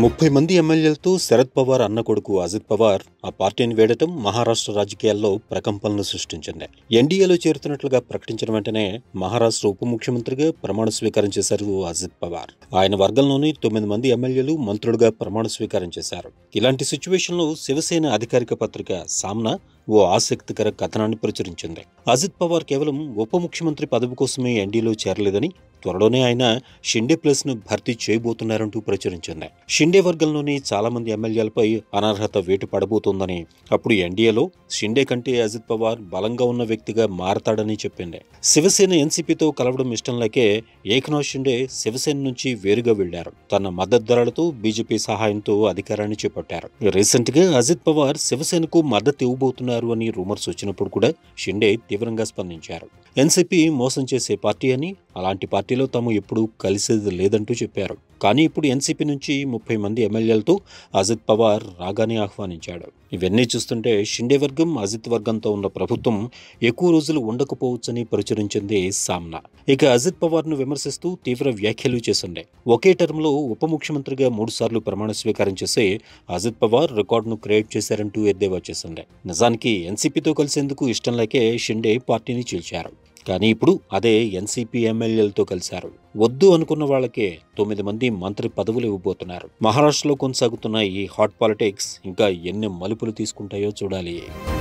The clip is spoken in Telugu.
ముప్పై మంది ఎమ్మెల్యేలతో శరద్ పవార్ అన్న కొడుకు అజిత్ పవార్ ఆ పార్టీని వేడటం మహారాష్ట్ర రాజకీయాల్లో ప్రకంపనలు సృష్టించింది ఎన్డీఏలో చేరుతున్నట్లుగా ప్రకటించిన వెంటనే మహారాష్ట్ర ఉప ముఖ్యమంత్రిగా ప్రమాణ స్వీకారం చేశారు అజిత్ పవార్ ఆయన వర్గంలోని తొమ్మిది మంది ఎమ్మెల్యేలు మంత్రులుగా ప్రమాణ స్వీకారం చేశారు ఇలాంటి సిచ్యువేషన్లో శివసేన అధికారిక పత్రిక సామ్నా ఓ ఆసక్తికర కథనాన్ని ప్రచురించింది అజిత్ పవార్ కేవలం ఉప ముఖ్యమంత్రి పదవి కోసమే ఎన్డీలో చేరలేదని త్వరలోనే ఆయన షిండే ప్లస్ ను భర్తీ చేయబోతున్నారంటూ ప్రచురించింది షిండే వర్గంలోని చాలా మంది ఎమ్మెల్యేలపై అనర్హత వేటు పడబోతోందని అప్పుడు ఎన్డీఏలో షిండే కంటే అజిత్ పవార్ బలంగా ఉన్న వ్యక్తిగా మారతాడని చెప్పింది శివసేన ఎన్సీపీతో కలవడం ఇష్టం లేకే ఏకనాథ్ షిండే శివసేన నుంచి వేరుగా వెళ్లారు తన మద్దతుదారులతో బీజేపీ సహాయంతో అధికారాన్ని చేపట్టారు రీసెంట్ గా అజిత్ పవార్ శివసేనకు మద్దతు ఇవ్వబోతున్నారు అని రూమర్స్ వచ్చినప్పుడు కూడా షిండే తీవ్రంగా స్పందించారు ఎన్సీపీ మోసం చేసే పార్టీ అని అలాంటి పార్టీలో తాము ఎప్పుడూ కలిసేది లేదంటూ చెప్పారు కానీ ఇప్పుడు ఎన్సీపీ నుంచి ముప్పై మంది ఎమ్మెల్యేలతో అజిత్ పవార్ రాగానే ఆహ్వానించాడు ఇవన్నీ చూస్తుంటే షిండే వర్గం అజిత్ వర్గంతో ఉన్న ప్రభుత్వం ఎక్కువ రోజులు ఉండకపోవచ్చని ప్రచురించింది సామ్నా ఇక అజిత్ పవార్ను విమర్శిస్తూ తీవ్ర వ్యాఖ్యలు చేసింది ఒకే టర్మ్లో ఉప ముఖ్యమంత్రిగా మూడుసార్లు ప్రమాణ స్వీకారం చేసి అజిత్ పవార్ రికార్డును క్రియేట్ చేశారంటూ ఎద్దేవా చేసింది నిజానికి ఎన్సీపీతో కలిసేందుకు ఇష్టం లేకే షిండే పార్టీని చీల్చారు కానీ ఇప్పుడు అదే ఎన్సీపీ ఎమ్మెల్యేలతో కలిశారు వద్దు అనుకున్న వాళ్ళకే తొమ్మిది మంది మంత్రి పదవులు ఇవ్వబోతున్నారు మహారాష్ట్రలో కొనసాగుతున్న ఈ హాట్ పాలిటిక్స్ ఇంకా ఎన్ని మలుపులు తీసుకుంటాయో చూడాలి